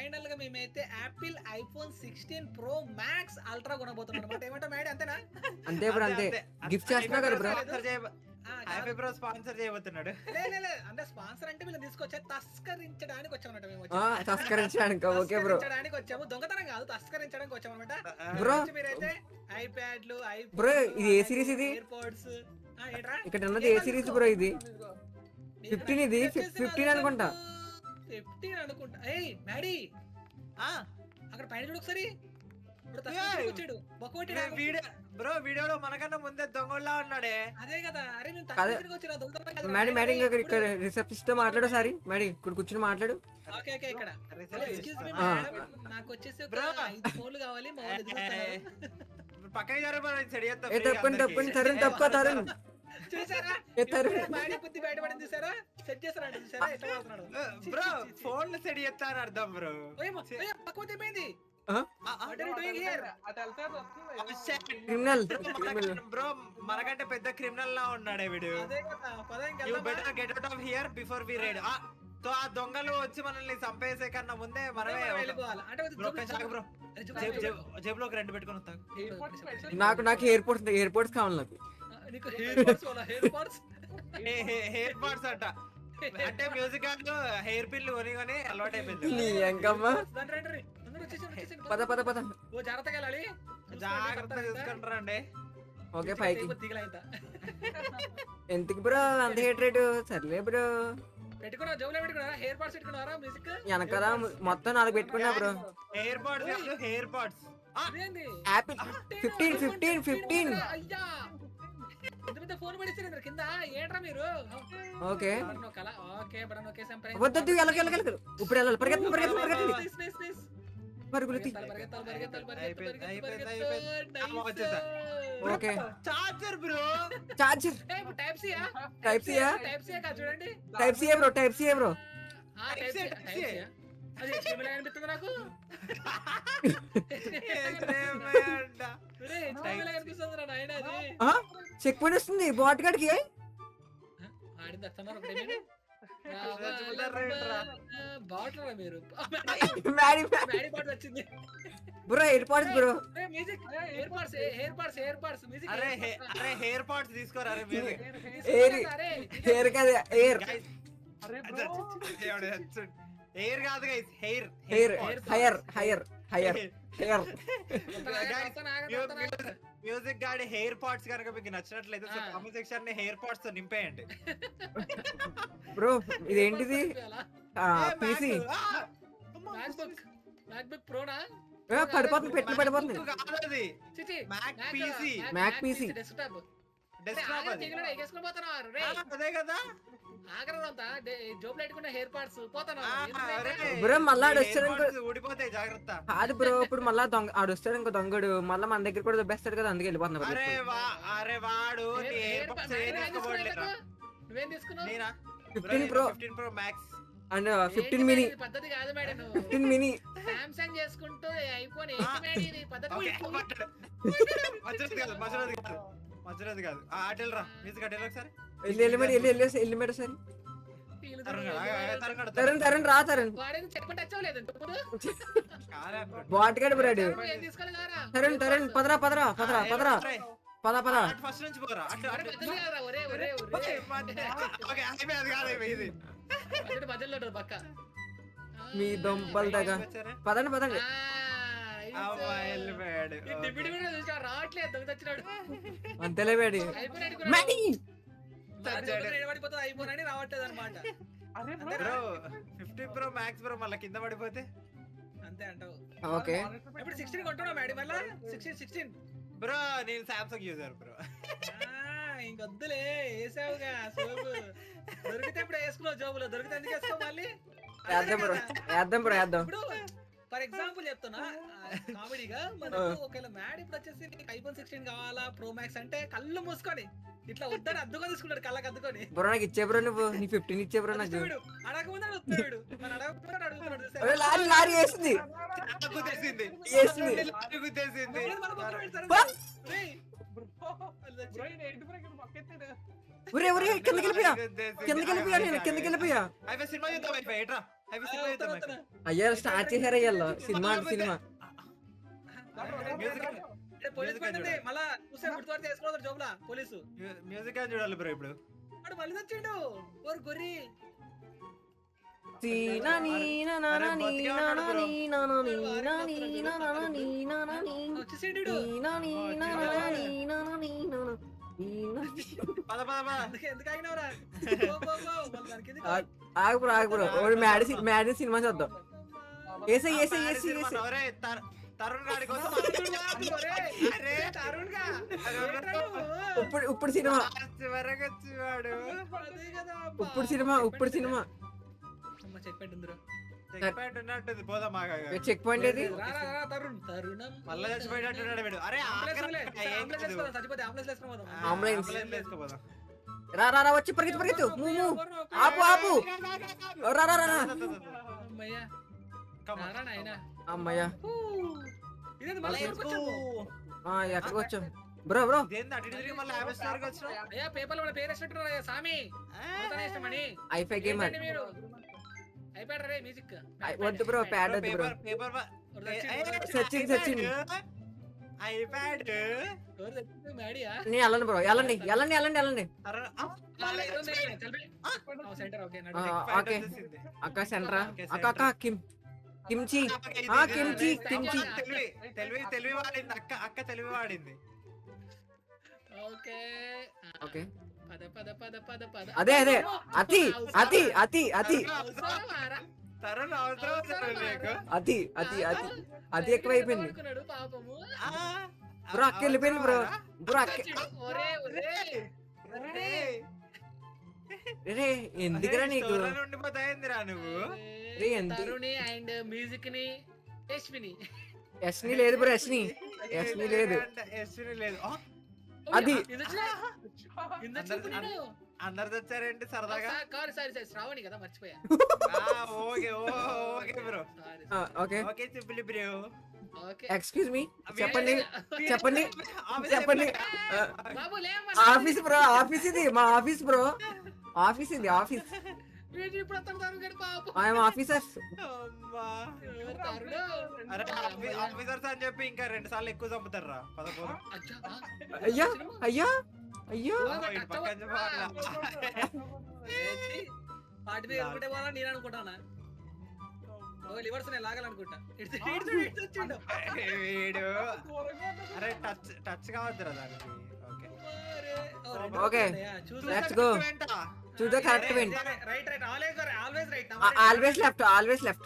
Final గా మేమైతే Apple iPhone sixteen pro max ultra కొనబోతున్నాం అనమాట ఏమంటా మేడం అంతేనా అంతే బ్రో అంతే గిఫ్ట్ చేస్తున్నావు కదా బ్రో స్పాన్సర్ చేయ ఆ, హ్యాపీ బ్రో స్పాన్సర్ చేయబోతున్నాడు లే, లే, లే. అంటే స్పాన్సర్ అంటే వీళ్ళని తీసుకొచ్చా తస్కరించడానికి వచ్చామన్నమాట మేము ఆ, వచ్చి. తస్కరించడానికి ఓకే బ్రో తస్కరించడానికి వచ్చాము దొంగతనం కాదు తస్కరించడానికి వచ్చాము అనమాట బ్రో మీరైతే ఐప్యాడ్లు బ్రో, ఇది ఏ series ఇది? ఎయిర్పోర్ట్స్ ఏంట్రా ఇక్కడ ఉన్నది ఏ సిరీస్ బ్రో ఇది ఫిఫ్టీన్ ఇది ఫిఫ్టీన్ అనుకుంటా ఫిఫ్టీన్ అనుకుంటా ఏయ్ మ్యాడీ ఆ, అక్కడ పైన చూడు ఒకసారి ఇప్పుడు ఏయ్. తస్కరించుకు వచ్చాడు బొక్కటి ఏ వీడియో బ్రో వీడియోలో మనకన్నా ముందే దొంగలా ఉన్నాడే అదే కదా అరే మేము అదే. తస్కరించుకు వచ్చిన దొంగతనం కాదు. మేడం మేడం ఇక్కడ ఇప్పుడు- ఇక్కడ రిసెప్షనిస్ట్ తో మాట్లాడు సారి మేడం ఇక్కడ కూర్చుని మాట్లాడు ఓకే ఓకే ఇక్కడ ఎక్స్క్యూజ్ మీ ఆ. మేడం నాకు వచ్చేసి ఒక Bro. ఐదు ఫోన్లు కావాలి మా వాళ్ళు ఎదుగుతున్నారు. పక్కన జరగబడి సెడి ఏ తప్పని తప్పని తరుణ్ తప్ప తరుణ్ చూసారా ఏ తరుణ్ బాడీ బుద్ధి బయటపడింది చూసారా సెట్ చేస్తారండి చూసారా ఎట్లా వాడుతున్నాడు బ్రో ఫోన్ సెడి ఎత్తా అని అర్థం బ్రో ఓయ్ మ- ఓయ్ పక్కన తెప్పింది ఆ? What are you doing here? Criminal bro మనకంటే పెద్ద క్రిమినల్ లా ఉన్నాడే వీడు అదే కదా పద యూ ఇంకెళ్దామా? Better get out of here before we ride so ఆ దొంగలు వచ్చి మనల్ని చంపేసే కన్నా ముందే మనమే మనం ఒక- వెళ్ళిపోవాలి. అంటే ఒక బ్రో జబ్బు- కొంచెం ఆగు బ్రో అరే జబ్బు- జేబు జేబు జేబులో ఒక రెండు పెట్టుకొని వస్తాను ఇప్పుడు నాకు నాకు ఎయిర్పోర్ట్స్ ఎయిర్పోర్ట్స్ కావాలి నాకు నీకు హెయిర్ పార్ట్స్ వాళ్ళ హెయిర్ పార్ట్స్ హెయిర్ పార్ట్స్ అంట అంటే మ్యూజిక్ అంటూ హెయిర్ పిన్ కొని కొని అలవాటు అయిపోయింది నీ ఎంకమ్మ దాని రండి రండి. అందరూ వచ్చేసారు, వచ్చేసారు. పద పద పద ఓ జాగ్రత్తగా వెళ్ళాలి జాగ్రత్తగా చూసుకుంటారండి ఓకే పైకి తీగలైందా ఎంతకి బ్రో అంత హెయిట్ రేటు సర్లే బ్రో పెట్టుకున్నావు జోబులో పెట్టుకున్నారా హెయిర్ పార్ట్స్ పెట్టుకున్నారా మ్యూజిక్ వెనకరా మొత్తం నాలుగు పెట్టుకున్నా బ్రో హెయిర్ పాడ్స్ కాదు హెయిర్ పాడ్స్ అదేంది యాపిల్ ఫిఫ్టీన్ ఫిఫ్టీన్ ఫిఫ్టీన్ అయ్యా ఇంత పెద్ద ఫోన్ పడిస్తారు కింద ఏంట్రా మీరు ఓకే బటన్ నొక్కాలా? ఓకే బటన్ నొక్కేసాం ప్రైస్. వద్దొద్దు వెళ్ళక వెళ్ళక వెళ్ళక ఇప్పుడు వెళ్ళాలి పరిగెత్తండి పరిగెత్తండి పరిగెత్తండి Nice, nice, nice. పరుగులు తీ పరిగెత్తాలి, పరిగెత్తాలి, పరిగెత్తాలి, పరిగెత్తాలి, అయిపోయింది, పరిగెత్తాలి, అయిపోయింది, పరిగెత్తాలి. అమ్మ Nice. వచ్చేసా. ఓకే చార్జర్ బ్రో చార్జర్ ఏ, ఇప్పుడు టైప్ సి యా? టైప్ సి యా? టైప్ సి యా కాదు చూడండి type C bro type C bro ఆ, Type type C, C, Type type C. C యా? అది HTML అనిపిస్తుంది నాకు ఒరేయ్, HTML అనిపిస్తుంది రా నాయనా అది. చెక్ పోయిన వస్తుంది బాట్ గడికి ఆడింది వస్తున్నారు ఒకటే మీరు? చూడరా ఏంట్రా? బాట్లరా మీరు మ్యాడీ మ్యాడీ బాట్ వచ్చింది బ్రో ఎయిర్పోర్ట్స్ బ్రో ఏ, music hair parts hair parts hair parts music అరే హే- అరే హెయిర్ పాడ్స్ తీసుకోరా అరే మ్యూజిక్ Air. హెయిర్ కాదు ఎయిర్ హెయిర్ కాదు guys hair hair higher higher higher hair music గాడి హెయిర్ పార్ట్స్ కనుక మీకు నచ్చినట్లయితే ఆ. కామెంట్ సెక్షన్ ని హెయిర్ పార్ట్స్ తో నింపేయండి బ్రో ఇదేంటిది పీసీ మ్యాక్బుక్ మ్యాక్బుక్ ప్రోనా పడిపోతుంది పెట్టి పడిపోతుంది కాదది చిచి Mac PC. Mac PC. Desktop desktop అది ఎగేసుకుని పోతున్నారు రే ఆ, అదే కదా ఆగరదంతా జోబులు పెట్టుకున్న హెయిర్ పార్ట్స్ పోతాను ఆ, అరే. బ్రో, మళ్ళా ఆడు ఈ వచ్చాడు hair అనుకో- parts ఊడిపోతాయి జాగ్రత్త కాదు బ్రో ఇప్పుడు మళ్ళా దొంగ ఆడు వస్తాడు ఇంకో దొంగడు మళ్ళా మన దగ్గర కూడా దొబ్బేస్తాడు కదా అందుకే వెళ్ళిపోతున్నా అరే వా అరే వాడు నీ హెయిర్ పార్ట్స్ ఏం తీసుకోబోట్లేరా నువ్వేం తీసుకున్నావు నేనా 15 Pro. Fifteen pro max and fifteen ఏంటి మినీ ఇది పద్ధతి కాదు మేడం నువ్వు ఫిఫ్టీన్ మినీ సామ్సంగ్ చేసుకుంటూ ఐఫోన్ ఆ. ఏంటి మేడం ఇది పద్ధతి ఓకే కాదు. మధ్యలోది కాదు మధ్యలోది కాదు మధ్యలోది కాదు ఆ అటెల్రా మ్యూజిక్ అటెల్ ఒకసారి వెళ్ళి వెళ్ళి వెళ్ళి వెళ్ళి వెళ్ళి మేడం సరే వీళ్ళు తరుణ్ దొంగలు. గాడు, ఆ, ఆ, తరుణ్ గాడు, తరుణ్ తరుణ్ రా తరుణ్ వాడేది చెప్పండి టచ్ అవ్వలేదు ఇప్పుడు కారా అనుకోండి. బాట్ గడు బ్రాడు ఏం తీసుకోవాలి కారా తరుణ్ తరుణ్ పదరా పదరా పదరా ఆ, పదరా ట్రై. పద పద అటు ఫస్ట్ నుంచి పోరా అటు వాడి అటు మధ్యలో కాదురా, ఒరే ఒరే ఒరే ఓకే, మధ్య- ఓకే, అయిపోయి అది కాదు అయిపోయి ఇది మధ్యలో మధ్యలో ఉంటుంది పక్క మీ దొంపలు దగ్గర వచ్చారా? పదండి పదండి ఆ, ఇది అవ్వ, వెళ్ళిపోయాడు. ఈ డిప్యూటీ కూడా చూసా రావట్లేదు దొంగ తెచ్చినాడు అంతేలే వేడి అయిపోయిన మ్యాడీ పడిపోతుంది అయిపోయినని రావట్లేదు అనమాట bro fifty pro max bro మళ్ళీ కింద పడిపోతే అంతే అంటావు ఓకే ఇప్పుడు సిక్స్టీన్ కొంటున్నావు మేడం మళ్ళా సిక్స్టీన్ సిక్స్టీన్ బ్రో నేను సామ్సంగ్ యూజర్ బ్రో ఇంకొద్దులే వేసావుగా సోపు దొరికితే ఇప్పుడు వేసుకున్నావు జోబులో దొరికితే ఎందుకు వేసుకో మళ్ళీ వేద్దాం బ్రో వేద్దాం బ్రో వేద్దాం ఇప్పుడు ఫర్ ఎగ్జాంపుల్ చెప్తున్నా కామెడీగా మనకు ఒకవేళ మ్యాడ్ ఇప్పుడు వచ్చేసి ఐఫోన్ సిక్స్టీన్ కావాలా ప్రో మ్యాక్స్ అంటే కళ్ళు మూసుకొని ఇట్లా వద్దని అద్దుకొని తీసుకుంటాడు కళ్ళకి అద్దుకొని బ్రో నాకు ఇచ్చే బ్రో నువ్వు నీ ఫిఫ్టీన్ ఇచ్చే బ్రో నాకు చూడు అడగముందే అడుగుతున్నాడు మన అడగకుండా అడుగుతున్నాడు చూసావా? అరే, లారీ లారీ వేసింది నాకు గుర్తేసింది వేసింది నాకు గుర్తేసింది ఎప్పుడైతే మన పక్కన పెడతారు? బా! రేయ్, వాళ్ళు వచ్చి- ఒరే ఒరే కిందకి వెళ్ళిపోయా గుర్తేసింది. కిందకి వెళ్ళిపోయా నేను కిందకి వెళ్ళిపోయా అయిపోయి సినిమా చూద్దాం అయిపోయి ఎట్రా అవి సినిమా అయితే నాకు. అయ్యా స్టార్ట్ చేశారు అయ్యాలో సినిమా అంటే సినిమా మ్యూజిక్ ఏ, పోలీస్ మ్యూజిక్ బండి ఉంది. చూడాలి. మళ్ళా చూస్తే గుర్తుపడితే వేసుకోవద్దు జోబులా పోలీసు మ్యూ- మ్యూజిక్ అని చూడాలి బ్రో ఇప్పుడు వాడు మళ్ళీ వచ్చిండు ఓరు గొర్రి సీనా నీ నా నా నా నీ నా నా నీ నా నా నీ నా నీ నా నా నా నీ నా నా నీ వచ్చేసిండు నీ నా నీ నా నా నా నీ నా నా నీ నా నా నీ నా పద పద పద అందుకే ఎందుకు ఆగినవరా పో, పో, పో. మళ్ళీ దానికి ఎందుకు? ఆగు. ఆగు బ్రో ఆగు బ్రో ఓడి మ్యాడ్ సి- మ్యాడ్ సినిమా చూద్దాం ఏసై ఏసై ఆ ఏసై సినిమా ఏసై ఒరేయ్, తరు- తరుణ్ గాడి కోసం ఒరే, అరే. ఏ తరుణ్గా? ఏంట్రా నువ్వు? ఇప్పుడు ఇప్పుడు సినిమా చివరకు వచ్చేవాడు అదే కదా ఇప్పుడు సినిమా ఇప్పుడు సినిమా అమ్మ చెప్పండి ఉందిరా. చచ్చిపోయినట్టు ఉన్నట్టుంది పోదాం ఆగా చెక్ పాయింట్ ఏది రా, రా, రా, తరుణ్ తరుణం మళ్ళా చచ్చిపోయినట్టున్నాడు వీడు అరే అంబులెన్స్ ఆఖరి లే. ఏం అంబులెన్స్ కాదు. వేసుకోదాం, చచ్చిపోతే అంబులెన్స్ వేసుకొని పోదాం. ఆ, అంబులెన్స్. అంబులెన్స్ వేసుకోపోదాం. రా రా రా వచ్చి పరిగెత్తు పరిగెత్తు మూ మూ ఆపు ఆపు రా రా రా రా అమ్మయ్యా Come on. రారా నాయనా. అమ్మయ్యా ఊ. ఇదేంది మళ్ళీ Let's ఎక్కడికి వచ్చాము? go. ఆ, ఎక్కడికి వచ్చాం బ్రో బ్రో ఇదేంది అటు ఇటు తిరిగి మళ్ళీ యాభై స్టార్కి వచ్చినావు? అయ్యా పేపర్లో మన పేరు వేసినట్టున్నారు అయ్యా సామి ఆ, పోతానే ఇష్టమని ఐఫై గేమర్ ఏంటండి మీరు అయిపోయాడు రే మ్యూజిక్ వద్దు బ్రో ప్యాడ్ వద్దు బ్రో పేపర్ పేపర్ బ- ఏ- ఏ, సచిన్, సచిన్. ఐప్యాడ్ మ్యాడియా నేను వెళ్ళండి బ్రో వెళ్ళండి వెళ్ళండి వెళ్ళండి వెళ్ళండి అరే, ఆ, సెంటర్ ఓకే ఆ, ఓకే వచ్చేసింది. అక్క సెంట్రా ఓకే, అక్క అక్క కిమ్ కిమ్చి ఆ, కిమ్చి, కిమ్చి. తెలివి తెలివి తెలివి వాడింది అక్క అక్క తెలివి వాడింది ఓకే ఓకే పద పద పద పద పద అదే అదే అతి అతి అతి అతి అవసరమారా? తరుణ్ అవసరం అవసరమారా? వస్తుంది నీకు అతి అతి అతి అతి ఎక్కువైపోయింది అనుకున్నాడు పాపము ఆ, బ్రో అక్క వెళ్ళిపోయింది బ్రో బ్రో అక్క వచ్చిండు. ఒరే ఒరే అరే, రే ఎందుకురా నీకు స్టోర్లోనే ఉండిపోతాయిందిరా నువ్వు రే, ఎంత- తరుణి అండ్ మ్యూజిక్ ని యశ్విని యశ్ని లేదు బ్రో యశ్ని యశ్ని లేదు యశ్ని లేదు ఆ, అది. ఇది వచ్చినా? ఇంత చూపు అందరు- నేను. అందరు తెచ్చారేంటి సరదాగా ఒకసారి- కాదు సారీ సారీ శ్రావణి కదా మర్చిపోయా ఆ, ఓకే ఓ, ఓకే బ్రో సారీ ఆ, okay okay simple bro okay excuse me చెప్పండి చెప్పండి ఆఫీస్ చెప్పండి ఆ, బాబు లేమ్మా. ఆఫీస్ బ్రో ఆఫీస్ ఇది మా ఆఫీస్ బ్రో ఆఫీస్ ఇది ఆఫీస్ వీడు ఇప్పుడు వస్తాడు తరుణ్ గారు పాపం ఐఎమ్ ఆఫీసర్స్ అమ్మా. ఎవరు తరుణు? అరే ఆఫీ- ఆఫీసర్స్ అని చెప్పి ఇంకా రెండు సార్లు ఎక్కువ చంపుతారు రా పదకొండు అచ్చా, ఆ. అయ్యా అయ్యా అయ్యో ఇటు పక్కన చెప్పాలా? ఏంటి? వాటి మీద ఒకటే పోవాలా నేను అనుకుంటానా ఓ లివర్స్ నేను లాగాలనుకుంటా ఇటు ఇటు ఇటు ఇటు వచ్చిండు. వీడు అరే టచ్ టచ్ కావద్దురా దానికి ఓకే అరే, ఓ, రెండు Okay. ఉన్నాయా? చూసా. Let's go. చూద్దా correct went right right always always right always left always left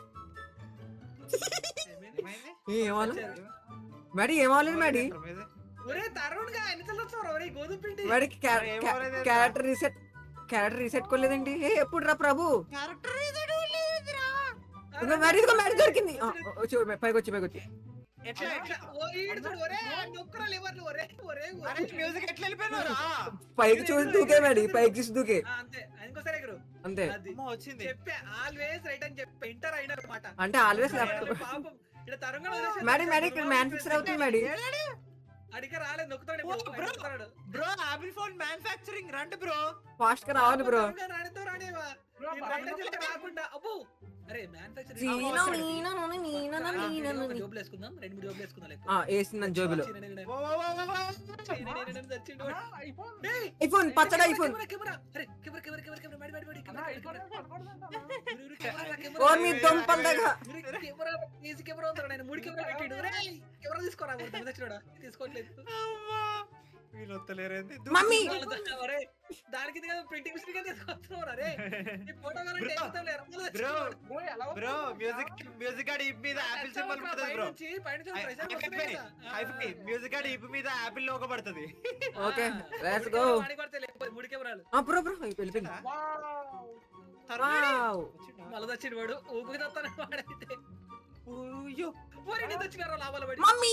ఏమైంది? ఏమాలి మేడి ఏమాలేదు మేడి మీద? ఒరే తరుణ్ గా ఎన్ని సార్లు వచ్చావు ఒరే గోధుమ పిండి మేడికి మరి ఏం అవ్వలేదు ఏంట్రా? క్యారెక్టర్ రీసెట్ క్యారెక్టర్ రీసెట్ కోలేదండి ఏ ఎప్పుడు రా ప్రభు క్యారెక్టర్ ఇతడు లేదురా. ఇదిగో మేడి ఇదిగో మేడి దొరికింది ఆ, వచ్చి పైకి వచ్చి పైకి వచ్చి ఎట్లా ఎట్లా ఓ ఈడు చూడు ఒరే నొక్కరా లివర్లు ఒరే ఒరే అరే మ్యూజిక్ ఎట్లా వెళ్ళిపోయినారా పైకి చూసి దూకే మేడి పైకి చూసి దూకే ఆ, అంతే ఇంకోసారి ఎగురు అంతే అది అమ్మ వచ్చింది చెప్పా ఆల్వేస్ రైట్ అని చెప్పి ఇంటర్ అయిన అనమాట అంటే ఆల్వేస్ లెఫ్ట్ పాపం ఇక్కడ తరంగా వదిలేసాడు. మేడి మేడి ఇక్కడ మ్యాన్ ఫిక్సర్ అవుతుంది మేడి అడిగి రాలేదు నొక్కుతాడు ఓ, ఇప్పుడు bro. నొక్కుతాడు. బ్రో ఆపిల్ ఫోన్ మ్యానుఫ్యాక్చరింగ్ రండి బ్రో ఫాస్ట్ గా రావాలి బ్రో తరుణ్గా రానితో రానివా నేను రైట్ అని చెప్తే రాకుండా అబ్బో అరే మ్యానుఫ్యాక్చరింగ్ నీనా, నీనా, నీనా, నీనా, నీనా, నీనా. జోబులు వేసుకుందాం రెండు మూడు జోబులు వేసుకుందాం లేకపోతే. ఆ వేసిందని జోబిలో చీన నిండా. ఓ, ఓ, ఓ, ఓ, ఓ. చీన నిండా చచ్చిండు. ఏయ్, ఐఫోన్ పచ్చడి కెమెరా, ఐఫోన్ కెమెరా, కెమెరా. అరే, కెమెరా, కెమెరా, కెమెరా, కెమెరా, మాడి, మాడి, మాడి, కెమెరా, కెమెరా. ఉరు, ఉరు, కెమెరా, కెమెరా. ఓర్ మీ దొంపందగా ఉరు, కెమెరా, ఈజీ కెమెరా ఉందిరా, నేను మూడు కెమెరా పెట్టిండు. రేయ్, కెమెరా తీసుకోరా మరి, దొంగ తెచ్చినోడా? తీసుకోవట్లేదు అమ్మా. వీళ్ళు వత్తలేరేంది మమ్మీ! ఒరే, దానికి ఇది కదా ప్రింటింగ్ మిషన్ కింద తీసుకొస్తున్నావురా, రే. ఈ ఫోటో కావాలంటే Bro, ఎక్కుతాం లేరా? ముందు బ్రో తెచ్చుకోవాలి. బ్రో మ్యూజిక్ మ్యూజిక్ ఆడి ఇప్ మీద యాపిల్ సింబల్ పడుతుంది బ్రో పైనుంచి, పైనుంచి హై- pressure హై- వస్తున్నాయి హై- కదా. హై ఆ, ఫై. మ్యూజిక్ ఆడి ఇప్ మీద యాపిల్ లోగో పడుతుంది ఓకే ఆ, లెట్స్ మూడు గో కెమెరాలు వాడికి పడతాయి, లేకపోతే మూడు కెమెరాలు ఆ బ్రో బ్రో వెళ్ళిపోయింది వావ్ మళ్ళీ వచ్చిండు వాడు ఊపిరి తత్తాను వాడైతే ఓయ్యో ఓరి నీ తెచ్చినారా లాభాల పడి మమ్మీ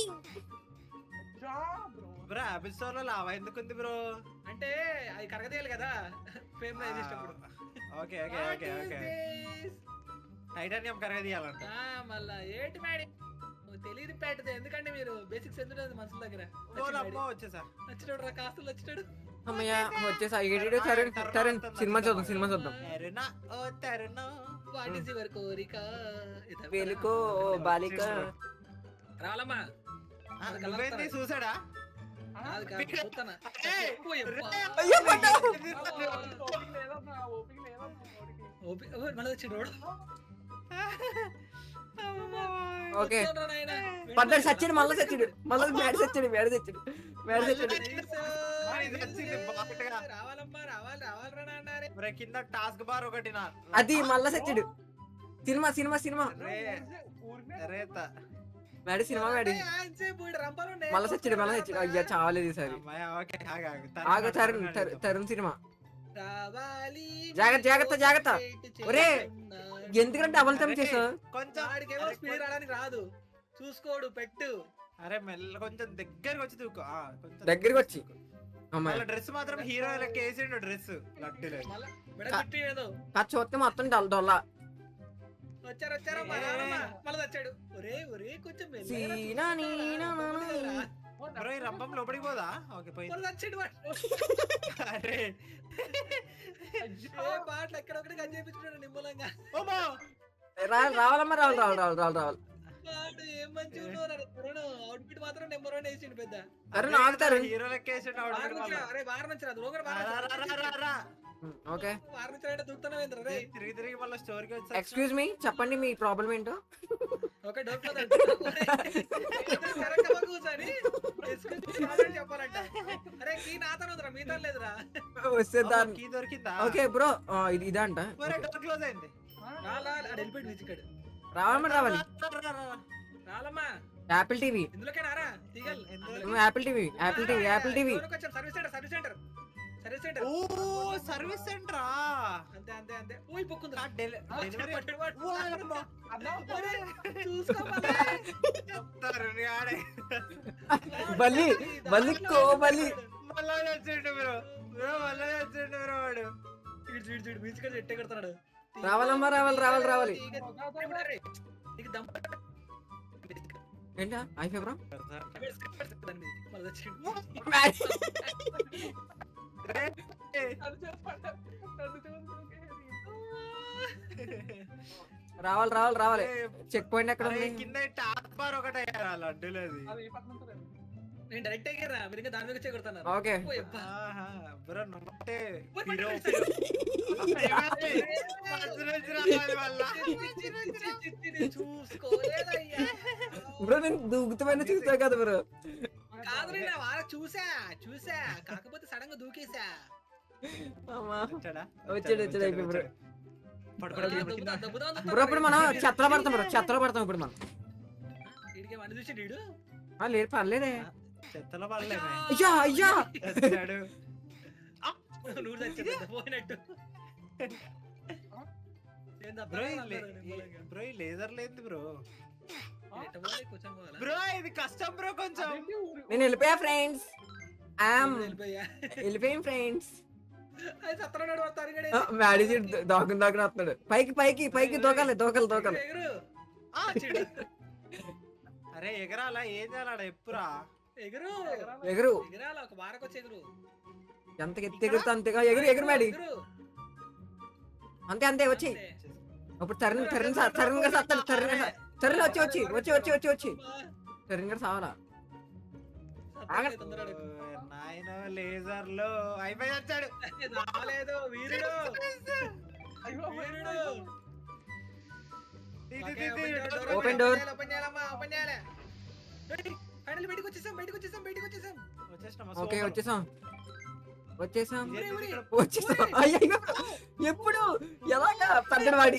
బ్రో యాపిల్ స్టోర్ లో లావా ఎందుకు ఉంది బ్రో అంటే అది కరగదేయాలి కదా ఫేమ్ లో ఇష్టప్పుడు okay okay okay okay titanium కరగ తీయాలంట మళ్ళా ఏంటి మేడి తెలియదు పేటది ఎందుకంటే మీరు బేసిక్స్ ఎందుకు మనుషుల దగ్గర ఓలమ్మో వచ్చేసా వచ్చినాడు రా కాస్తులు వచ్చినాడు అమ్మయ్య వచ్చేసా ఏడు తరుణ్ తరుణ్ సినిమా చూద్దాం సినిమా చూద్దాం తరుణ ఓ తరుణ వాట్ ఇస్ యువర్ కోరిక ఇదా. వెలుకో బాలిక రాలమ్మా ఆ, నువ్వేంది చూసాడా అది కాదు, చూస్తానా. ఏయ్, ఓ, యబ్బా. అయ్యో, పడ్డావు. ఓపి- ఓ, మళ్ళీ వచ్చిండు వాడు. ఓకే వస్తున్నాడు నాయనా. పడ్డాడు సచ్చాడు మళ్ళీ సచ్చాడు మళ్ళీ మేడ సచ్చాడు మేడ సచ్చాడు మేడ సచ్చాడు నైస్. ఇది వచ్చింది బాగా. రావాలమ్మా రావాలి రావాలి రా నాన్నారే. మరి కింద టాస్క్ బార్ ఒకటి నా అది మళ్ళీ సచ్చాడు సినిమా సినిమా సినిమా రే రేత మేడ సినిమా మేడ అంటే ఆయనసేపు ఈడ రంపాలు ఉండే. మళ్ళీ సచ్చాడు మళ్ళీ సచ్చాడు అయ్యా చావలేదు ఈసారి అమ్మాయి, ఓకే ఆగు, ఆగు. ఆగ తరుణ్ తరు- తరుణ్ సినిమా రావాలి జాగ్రత్త, జాగ్రత్త, జాగ్రత్త. ఒరే, ఎందుకంటే డబల్ టైం చేసావు కొంచెం వాడికేమో అరే, స్పీడ్ రావడానికి రాదు చూసుకోడు పెట్టు అరే మెల్ల కొంచెం దగ్గరికి వచ్చి దూకు ఆ, కొంచెం దగ్గరికి వచ్చి. అమ్మాయి వాళ్ళ డ్రెస్ మాత్రం హీరో లెక్క వేసిండు డ్రెస్ లడ్డులే మళ్ళా మెడ చుట్టూ ఏదో కాదు చూస్తే మొత్తం డల్ డొల్లా వచ్చారు వచ్చారు ఏ. మళ్ళీ వచ్చాడు ఒరే ఒరే కొంచెం మెల్లగా రా, సీనా నీ నా నా నా నీ. చూసుకోరా. బ్రో ఈ రంపం లోపలికి పోదా ఓకే పోయింది మళ్ళీ వచ్చాడు వాడు. అరే ఏ పాటలు ఎక్కడొక్కడికి అని చేపించుకున్నాడు నిమ్మలంగా ఓమో రా- రావాలమ్మా రావాలి రావాలి రావాలి రావాలి రావాలి వాడు ఏం మంచి ఉన్నాడు అవుట్ఫిట్ మాత్రం నెంబర్ వన్ వేసిండు పెద్ద తరుణ్ ఆగుతారు హీరో లెక్క వేసిండు ఆవిడ వారం నుంచి మళ్ళా. రా, అరే వారం నుంచి రాదు రోగడు రా, రా, రా, రా, రా, రా. ఓకే వారం నుంచి రా దూకుతానే ఏంద్ర రే తిరిగి తిరిగి మళ్ళీ స్టోరీకి వచ్చి ఎక్స్క్యూజ్ మీ చెప్పండి మీ ప్రాబ్లం ఏంటో ఒక డోర్ కూర్చొని చెప్పాలంట అరే కీ నాతో ఉందిరా మీతో లేదురా వస్తే దాన్ని కీ దొరికిందా ఓకే బ్రో ఇది ఇదా అంట ఒరే, డోర్ క్లోజ్ అయింది రా రా ఆడు వెళ్ళిపోయాడు విచికాడు రావాలమ్మా రావాలి రా, రా, రా, రా. రాలమ్మా యాపిల్ టీవీ ఇందులోకే రారా తీగల్ ఎందులో? Apple TV Apple TV Apple TV service center service center service center ఓ సర్వీస్ సెంటరా అంతే అంతే అంతే ఊయి పొక్కుందిరా డెలివరీ పట్టు, పట్టు. ఓ, అమ్మా. ఒరే, చూసుకోమలే. తరుణ్ ఆడే బల్లి, బల్లి కో బల్లి. మళ్ళా వచ్చిండు బ్రో బ్రో మళ్ళా వచ్చిండు బ్రో వాడు వీడు చూడు చూడు బీచ్ కడ ఎట్టే కడతాడు రావాలమ్మా రావాలి రావాలి రావాలి నీకు దమ్ ఏంటా అయిపోయి బ్రో దాని మీద మళ్ళీ వచ్చిండు రావాలి రావాలి రావాలి చెక్ పాయింట్ ఎక్కడ అరే, ఉంది కింద టాప్ బార్ ఒకటి అయ్యారు ఆ లడ్డులది నేను డైరెక్ట్ అయ్యారా మీరు ఇంకా దాని మీద వచ్చే కొడుతున్నారు ఓకే ఓ యబ్బా. ఆహా, బ్రో నువ్వంటే ఓయ్ హీరో పట్టుకోండి. మంచి నుంచి రావాలి మళ్ళా. చి, చి, చి, చి, చి, నేను చూసుకోలేదయ్యా. బ్రో నేను దూకుతామని చూస్తా కదా బ్రో కాదు రే, నా వార చూసా చూసా కాకపోతే సడన్ గా దూకేసా అమ్మా వచ్చాడా? వచ్చాడు, వచ్చాడు, అయిపోయి బ్రో. పడు, పడు, పడు, దొబ్బుతా, దొబ్బుతా, దొబ్బుతా. బ్రో ఇప్పుడు మనం చెత్తలో పడతాం బ్రో చెత్తలో పడతాం ఇప్పుడు మనం వీడికి వాడిని చూసి వీడు ఆ, లేదు పర్లేదే చెత్తలో పడలేమే అయ్యా అయ్యా వచ్చాడు. నువ్వు చచ్చింది పోయినట్టు ఏంది బ్రో ఈ అబ్బా, లే- అన్నారు ఈ- నిమ్మలంగా. బ్రో ఈ లేజర్ లేదు బ్రో ఇది ఎట్ట పోవాలి, కొంచెం పోవాలా? బ్రో ఇది కష్టం బ్రో కొంచెం నేను వెళ్ళిపోయా ఫ్రెండ్స్ ఆమ్ వెళ్ళిపోయా. వెళ్ళిపోయాం ఫ్రెండ్స్ అది సత్తరన్నాడు వాడు తరిగాడే. మ్యాడీ దాకుని దాకుని వస్తున్నాడు పైకి పైకి పైకి దూకాలి దూకాలి దూకాలి ఎగురు, ఆ, వచ్చిండు. అరే ఎగరాలా ఏం చేయాలా ఎప్పురా ఎగురు ఎగురు ఎగరాల ఒక వారకు వచ్చి ఎగురు ఎంత ఎత్తి ఎగురుతా అంతేగా ఎగురు ఎగురు మ్యాడీ ఎగురు. అంతే అంతే వచ్చి అంతే. ఇప్పుడు తరుణ్ తరుణ్ సా- తరుణ్ గారు సత్తాడు తరుణ్ గారు సా- తరుణ్ వచ్చి వచ్చి వచ్చి వచ్చి వచ్చి వచ్చి అమ్మా, తరుణ్ గారు సావాలా సత్తరగా తొందర అడుగు. నాయన లేజర్ లో అయిపోయి వచ్చాడు రాలేదు వీరుడు వీరుడు ఇది, ఓకే, ఇది, ఇది, open door, door open door. చేయాలి, ఓపెన్ చేయాలమ్మా, ఓపెన్ చేయాలి. ఏయ్, ఫైనల్లీ బయటికి వచ్చేసాం బయటికి వచ్చేసాం బయటికి వచ్చేసాం వచ్చేసినామా? Okay super. వచ్చేసాం వచ్చేసాం ఇదే, ఇది ఇక్కడ వచ్చేసాం అయ్యో ఎప్పుడు ఎలాగా పడ్డాడు వాడి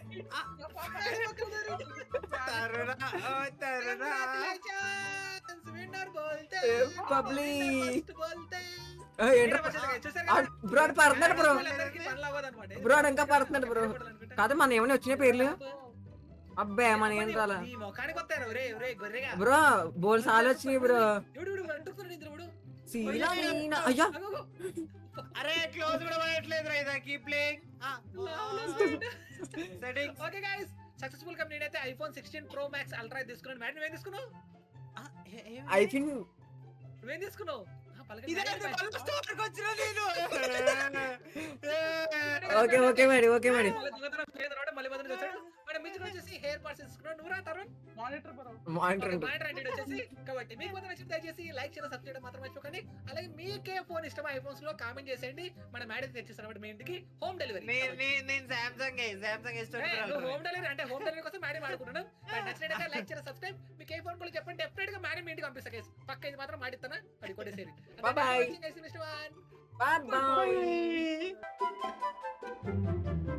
తరుణ, ఓ తరుణ. పబ్లిక్ ఏంట్రా బ్రో ఆడు పడుతున్నాడు బ్రో బ్రో ఆడు ఇంకా పడుతున్నాడు బ్రో కాదు మన ఏమైనా వచ్చినాయి పేర్లు అబ్బే మన ఏం రాలా నీ మొఖానికి వస్తారు ఒరే ఒరే గొర్రెగా బ్రో బోల్ సాలు వచ్చినాయి బ్రో ఎవడు ఎవడు అంటున్నాడు ఇంద్ర ఎవడు సీనా నీనా అయ్యా అగో, అరే క్లోజ్ కూడా పడట్లేదు రా ఇది keep playing setting okay guys successful గా నేనైతే iPhone sixteen pro max ultra తీసుకున్నాను మేడం నువ్వేం తీసుకున్నావు ఆ, ఏ- ఏం- ఐఫిన్ నువ్వేం తీసుకున్నావు ఆ, పలకండి. ఇదే కదా మళ్ళీ స్టోర్కి వచ్చిన నేను ఓకే ఓకే మరి ఓకే మరి మళ్ళీ దొంగతనం పోయిన తర్వాత మళ్ళీ మొదలు వచ్చాడు మేడం మీకు వచ్చేసి హెయిర్ పార్ట్స్ తీసుకున్నాడు నువ్వు రా Tarun monitor bro monitor okay, మాట రండి వచ్చేసి కాబట్టి మీకు మాత్రం నచ్చింది దయచేసి లైక్ చేయడం సబ్స్క్రైబ్ చేయడం మాత్రం మర్చిపోకండి అలాగే మీకే ఫోన్ ఇష్టమా ఐఫోన్స్ లో కామెంట్ చేసేయండి మన మేడం తెచ్చిస్తాను మీ ఇంటికి హోమ్ డెలివరీ నే- నే- నేను సామ్సంగ్ సామ్సంగ్ నువ్వు హోమ్ డెలివరీ అంటే హోమ్ డెలివరీ కోసం మేడం ఆడుకుంటున్నాను నచ్చినట్లయితే లైక్ చేయడం సబ్స్క్రైబ్ మీకు ఏ ఫోన్ కూడా చెప్పండి డెఫినెట్ గా మేడం మీ ఇంటికి పంపిస్తా కేసు పక్క ఇది మాత్రం మాడిస్తానా అది కొట్టేసేది Bye bye. Next one bye bye